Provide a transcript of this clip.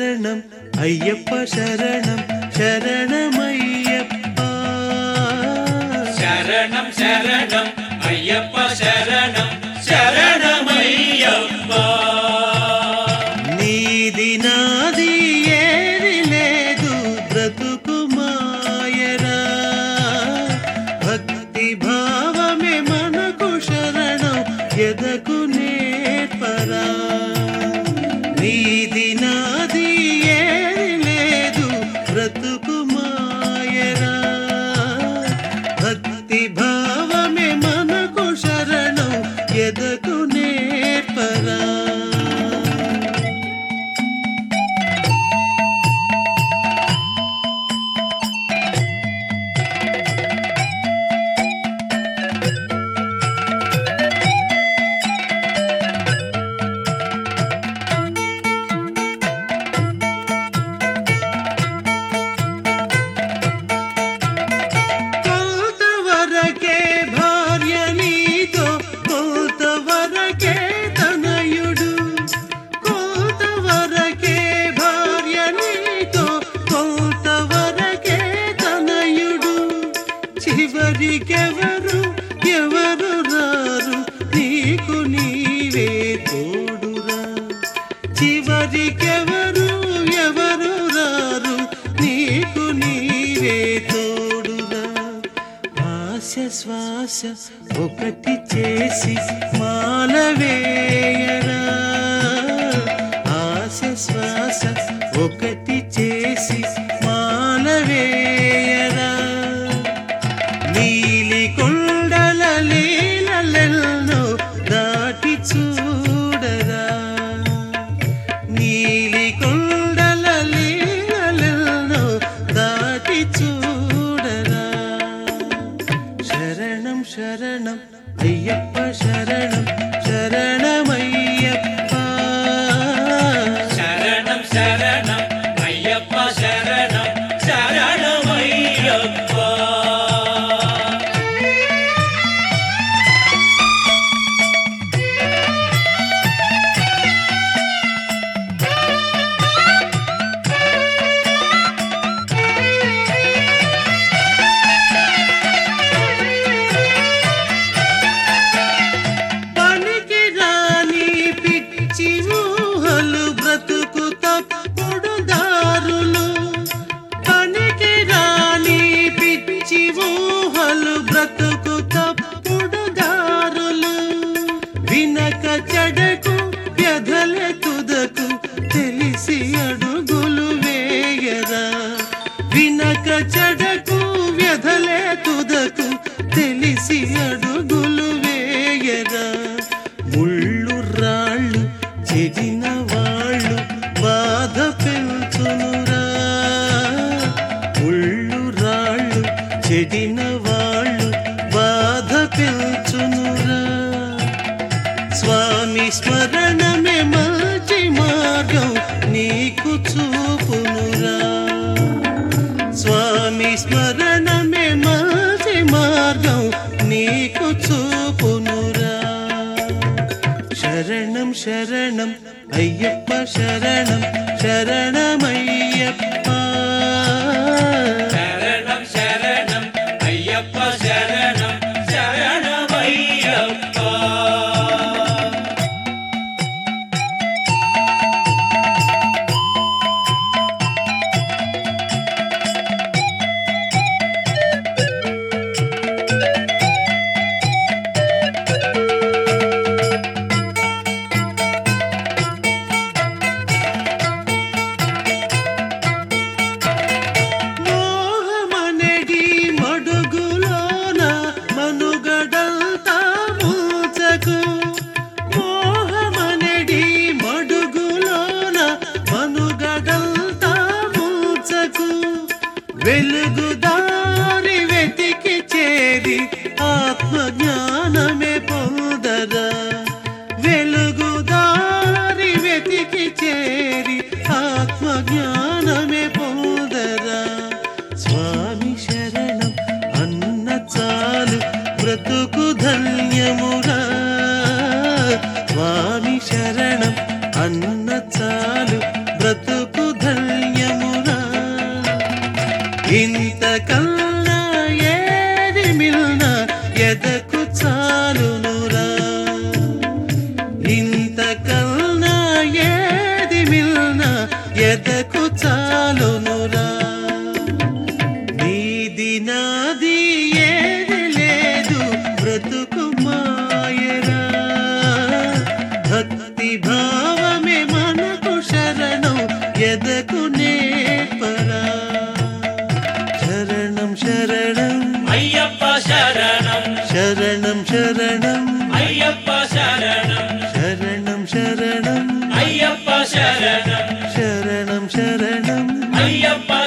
శరణం అయ్యప్ప శరణం శరణమయ్యప్ప శరణం శరణం అయ్యప్ప శరణం శరణమయ్యప్ప నీది నాది ఏది లేదు బ్రతుకు మాయరా భక్తి భావమే మనకు శరణం ఎదకు నేర్పరా నీది నాది ఏది లేదు బ్రతుకు మాయరా భక్తి భావమే మనకు శరణం ఎదకు నేర్పరా కొంతవరకే భార్య నీతో కొంతవరకే తనయుడు కొంతవరకే భార్య నీతో కొంతవరకే తనయుడు చివరికెవరు ఎవరు రారు నీకు నీవే తోడురా చివరికెవరు ఎవరు రారు నీకు నీవే తోడురా ఆశ శ్వాస ఒకటి చేసి మాలవేయరా ఆశ శ్వాస ఒకటి చేసి మాలవేయరా నీలి కొండల లీలలెన్నో దాటి చూడరా నీలి కొండల లీలలెన్నో దాటి చూడరా శరణం శరణం అయ్యప్ప శరణం శరణమయ్యప్ప శరణం శరణం అయ్యప్ప శరణం శరణమయ్యప్ప పనికి రాని పిచ్చి ఊహలు బ్రతుకు తప్పుడు దారులు పనికి రాని పిచ్చి ఊహలు బ్రతుకు తప్పుడు దారులు వినక చెడకు వ్యధల తుదకు తెలిసి అడుగులు వేయరా వినక చెడకు వ్యధలే తుదకు తెలిసి అడుగులు వేయరా ముళ్ళు రాళ్ళు చెడిన వాళ్ళు బాధ పెంచునురా ముళ్ళు రాళ్ళు చెడిన వాళ్ళు బాధ పెంచునురా స్వామి స్మరణమే మంచి మార్గం నీకు చూపునురా స్వామి స్మరణమే మంచి మార్గం నీకు చూపునురా శరణం శరణం అయ్యప్ప శరణం శరణమయ్యప్ప శరణం శరణం అయ్యప్ప శరణం శరణమయ్యప్ప మోహమనడి మడుగులోన మనుగడంతా మూచకు మోహమనడి మడుగులోన మనుగడంతా మూచకు వెలుగు దారి వెతికి చేరి ఆత్మజ్ఞానమే పొందరా వెలుగు దారి వెతికి చేరి ఆత్మజ్ఞానమే పొందరా స్వామి శరణం అన్న చాలు బ్రతుకు ధన్యమురా స్వామి శరణం అన్న చాలు బ్రతుకు ఇంతకన్నా ఏది మిల్న ఎదకు చాలునురా ఇంతకన్నా ఏది మిల్న ఎదకు చాలునురా నీది నాది ఏది లేదు బ్రతుకు మాయరా భక్తి భావమే మనకు శరణం ఎదకు నేర్పరా శరణం శరణం అయ్యప్ప శరణం శరణం శరణం అయ్యప్ప శరణం శరణం శరణం అయ్యప్ప శరణం శరణం శరణం అయ్యప్ప